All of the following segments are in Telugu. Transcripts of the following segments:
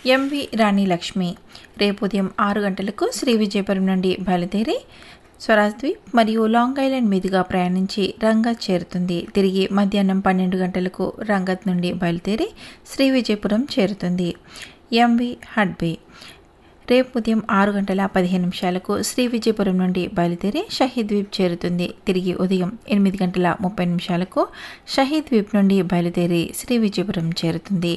ఎంవి రాణి లక్ష్మి రేపు ఉదయం ఆరు గంటలకు శ్రీ విజయపురం నుండి బయలుదేరి స్వరాజ్ ద్వీప్ మరియు లాంగ్ ఐలాండ్ మీదుగా ప్రయాణించి రంగత్ చేరుతుంది తిరిగి మధ్యాహ్నం పన్నెండు గంటలకు రంగత్ నుండి బయలుదేరి శ్రీ విజయపురం చేరుతుంది ఎంవి హడ్బే రేపు ఉదయం ఆరు గంటల పదిహేను నిమిషాలకు శ్రీ విజయపురం నుండి బయలుదేరి షహీద్ ద్వీప్ చేరుతుంది తిరిగి ఉదయం ఎనిమిది గంటల ముప్పై నిమిషాలకు షహీద్ ద్వీప్ నుండి బయలుదేరి శ్రీ విజయపురం చేరుతుంది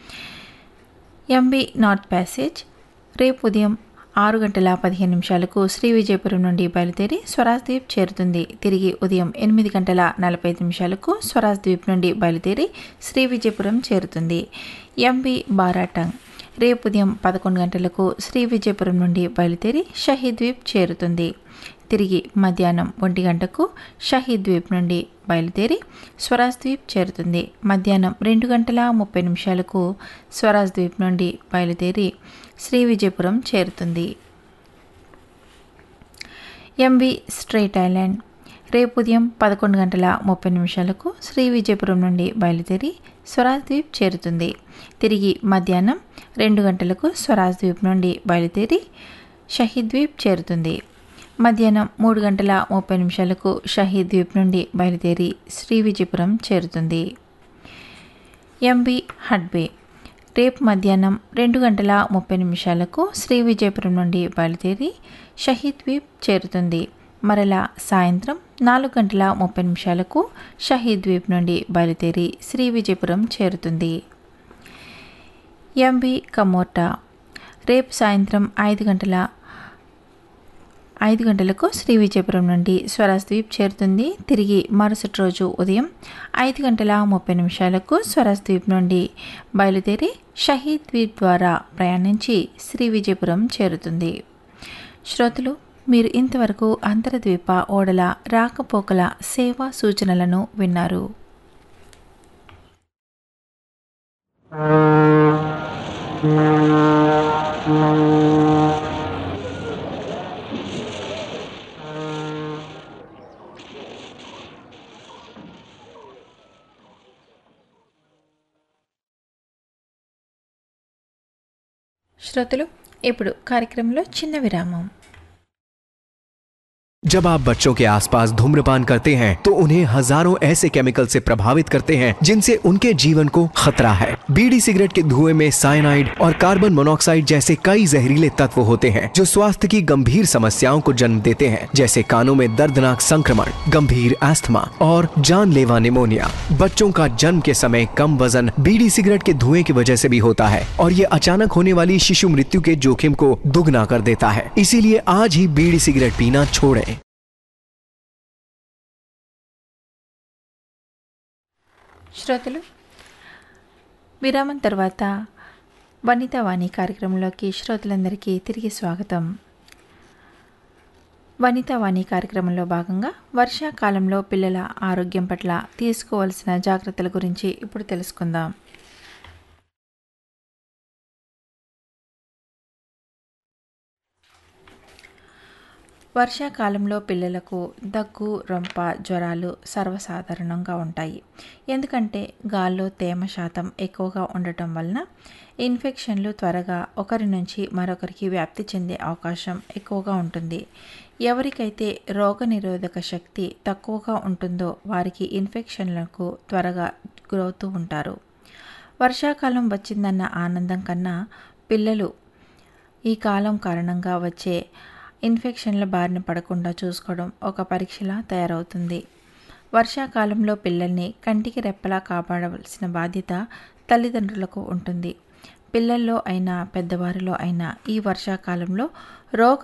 ఎంబీ నార్త్ ప్యాసేజ్ రేపు ఉదయం ఆరు గంటల పదిహేను నిమిషాలకు శ్రీ విజయపురం నుండి బయలుదేరి స్వరాజ్ ద్వీప్ చేరుతుంది తిరిగి ఉదయం ఎనిమిది గంటల నలభై ఐదు నిమిషాలకు స్వరాజ్ ద్వీప్ నుండి బయలుదేరి శ్రీ విజయపురం చేరుతుంది ఎంబీ బారాటంగ్ రేపు ఉదయం పదకొండు గంటలకు శ్రీ విజయపురం నుండి బయలుదేరి షహీద్ ద్వీప్ చేరుతుంది తిరిగి మధ్యాహ్నం ఒంటి గంటకు షహీద్ ద్వీప్ నుండి బయలుదేరి స్వరాజ్ ద్వీప్ చేరుతుంది మధ్యాహ్నం రెండు గంటల ముప్పై నిమిషాలకు స్వరాజ్ ద్వీప్ నుండి బయలుదేరి శ్రీ విజయపురం చేరుతుంది ఎంవి స్ట్రైట్ ఐలాండ్ రేపు ఉదయం పదకొండు గంటల ముప్పై నిమిషాలకు శ్రీ విజయపురం నుండి బయలుదేరి స్వరాజ్ ద్వీప్ చేరుతుంది తిరిగి మధ్యాహ్నం రెండు గంటలకు స్వరాజ్ ద్వీప్ నుండి బయలుదేరి షహీద్ ద్వీప్ చేరుతుంది మధ్యాహ్నం మూడు గంటల ముప్పై నిమిషాలకు షహీద్ ద్వీప్ నుండి బయలుదేరి శ్రీ విజయపురం చేరుతుంది ఎంబి హడ్బే రేపు మధ్యాహ్నం రెండు గంటల ముప్పై నిమిషాలకు శ్రీ విజయపురం నుండి బయలుదేరి షహీద్ ద్వీప్ చేరుతుంది మరలా సాయంత్రం నాలుగు గంటల ముప్పై నిమిషాలకు షహీద్ ద్వీప్ నుండి బయలుదేరి శ్రీ విజయపురం చేరుతుంది ఎంబి కమోటా రేపు సాయంత్రం ఐదు గంటల ఐదు గంటలకు శ్రీ విజయపురం నుండి స్వరాజ్ ద్వీప్ చేరుతుంది తిరిగి మరుసటి రోజు ఉదయం ఐదు గంటల ముప్పై నిమిషాలకు స్వరాజ్ ద్వీప్ నుండి బయలుదేరి షహీద్ ద్వీప్ ద్వారా ప్రయాణించి శ్రీ విజయపురం చేరుతుంది శ్రోతలు మీరు ఇంతవరకు అంతర్ద్వీప ఓడల రాకపోకల సేవా సూచనలను విన్నారు శ్రోతలు ఇప్పుడు కార్యక్రమంలో చిన్న విరామం जब आप बच्चों के आसपास धूम्रपान करते हैं तो उन्हें हजारों ऐसे केमिकल से प्रभावित करते हैं जिनसे उनके जीवन को खतरा है बीड़ी सिगरेट के धुएं में साइनाइड और कार्बन मोनोक्साइड जैसे कई जहरीले तत्व होते हैं जो स्वास्थ्य की गंभीर समस्याओं को जन्म देते हैं जैसे कानों में दर्दनाक संक्रमण गंभीर एस्थमा और जानलेवा निमोनिया बच्चों का जन्म के समय कम वजन बीड़ी सिगरेट के धुएं की वजह से भी होता है और ये अचानक होने वाली शिशु मृत्यु के जोखिम को दुगना कर देता है इसीलिए आज ही बीड़ी सिगरेट पीना छोड़ें శ్రోతలు విరామం తర్వాత వనితా వాణి కార్యక్రమంలోకి శ్రోతలందరికీ తిరిగి స్వాగతం వనితా వాణి కార్యక్రమంలో భాగంగా వర్షాకాలంలో పిల్లల ఆరోగ్యం పట్ల తీసుకోవాల్సిన జాగ్రత్తల గురించి ఇప్పుడు తెలుసుకుందాం వర్షాకాలంలో పిల్లలకు దగ్గు రొంప జ్వరాలు సర్వసాధారణంగా ఉంటాయి ఎందుకంటే గాల్లో తేమ శాతం ఎక్కువగా ఉండటం వలన ఇన్ఫెక్షన్లు త్వరగా ఒకరి నుంచి మరొకరికి వ్యాప్తి చెందే అవకాశం ఎక్కువగా ఉంటుంది ఎవరికైతే రోగనిరోధక శక్తి తక్కువగా ఉంటుందో వారికి ఇన్ఫెక్షన్లకు త్వరగా గురవుతూ ఉంటారు వర్షాకాలం వచ్చిందన్న ఆనందం కన్నా పిల్లలు ఈ కాలం కారణంగా వచ్చే ఇన్ఫెక్షన్ల బారిన పడకుండా చూసుకోవడం ఒక పరీక్షలా తయారవుతుంది వర్షాకాలంలో పిల్లల్ని కంటికి రెప్పలా కాపాడవలసిన బాధ్యత తల్లిదండ్రులకు ఉంటుంది పిల్లల్లో అయినా పెద్దవారిలో అయినా ఈ వర్షాకాలంలో రోగ